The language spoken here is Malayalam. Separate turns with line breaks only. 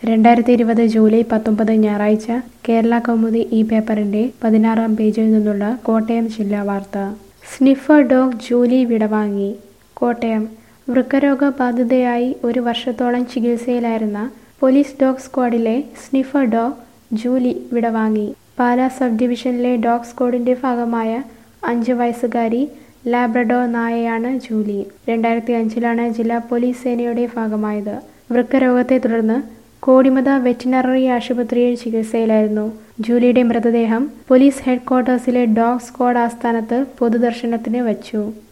രണ്ടായിരത്തി ഇരുപത് ജൂലൈ പത്തൊമ്പത് ഞായറാഴ്ച കേരള കൗമുദി ഈ പേപ്പറിന്റെ പതിനാറാം പേജിൽ നിന്നുള്ള കോട്ടയം ജില്ലാ വാർത്ത സ്നിഫർ ഡോഗ് ജൂലി വിടവാങ്ങി കോട്ടയം വൃക്കരോഗ ബാധിതയായി ഒരു വർഷത്തോളം ചികിത്സയിലായിരുന്ന പോലീസ് ഡോഗ് സ്ക്വാഡിലെ സ്നിഫർ ഡോഗ് ജൂലി വിടവാങ്ങി പാലാ സബ് ഡിവിഷനിലെ ഡോഗ് സ്ക്വാഡിന്റെ ഭാഗമായ അഞ്ച് വയസ്സുകാരി ലാബ്രഡോർ നായയാണ് ജൂലി രണ്ടായിരത്തി അഞ്ചിലാണ് ജില്ലാ പോലീസ് സേനയുടെ ഭാഗമായത് വൃക്കരോഗത്തെ തുടർന്ന് കോടിമത വെറ്റിനറി ആശുപത്രിയിൽ ചികിത്സയിലായിരുന്നു ജൂലിയുടെ മൃതദേഹം പോലീസ് ഹെഡ്ക്വാർട്ടേഴ്സിലെ ഡോഗ് സ്ക്വാഡ് ആസ്ഥാനത്ത് പൊതുദർശനത്തിന് വച്ചു